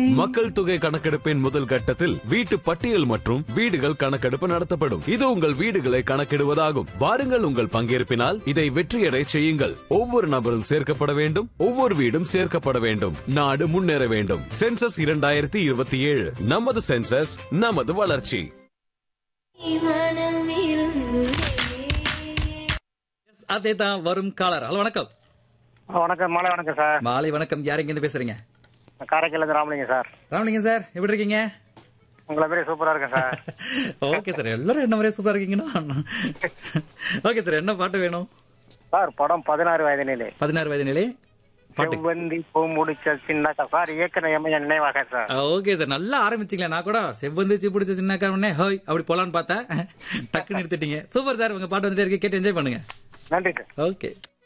மக்கள் தொகை கணக்கெடுப்பின் முதல் கட்டத்தில் வீட்டு பட்டியல் மற்றும் வீடுகள் கணக்கெடுப்பு நடத்தப்படும் இது உங்கள் வீடுகளை கணக்கிடுவதாகும் வாருங்கள் உங்கள் பங்கேற்பினால் இதை வெற்றியடை செய்யுங்கள் ஒவ்வொரு நபரும் சேர்க்கப்பட வேண்டும் ஒவ்வொரு வீடும் சேர்க்கப்பட வேண்டும் நாடு முன்னேற வேண்டும் சென்சஸ் இரண்டாயிரத்தி இருபத்தி ஏழு நமது சென்சஸ் நமது வளர்ச்சி மனம் விரும்புதே அதே தான் வரும் காலர் ஹலோ வணக்கம் வணக்கம் மாலை வணக்கம் சார் மாலை வணக்கம் யார் இருந்து பேசுறீங்க காரைக்கால் ராமலிங்கம் சார் ராமலிங்கம் சார் எப்படி இருக்கீங்க உங்களை பேர் சூப்பரா இருக்கேன் சார் ஓகே சார் எல்லாரும் என்ன மாதிரியே சூப்பரா இருக்கீங்கன்னா ஓகே சார் என்ன பாட்டு வேணும் சார் படம் பதினாறு வயது நிலை பதினாறு வயது நிலை பாட்டு செவ்வந்தி பூ முடிச்ச சின்னக்கா சார் இயக்குனர் எம்மையா நினைவாக சார் ஓகே சார் நல்லா ஆரம்பிச்சிங்களா நான் கூட செவ்வந்திச்சு பிடிச்ச சின்ன உடனே ஹோய் அப்படி போலான்னு பார்த்தேன் டக்குன்னு நிறுத்திட்டீங்க சூப்பர் சார் உங்க பாட்டு வந்துட்டே இருக்கு கேட்டு என்ஜாய் பண்ணுங்க நன்றி சார் ஓகே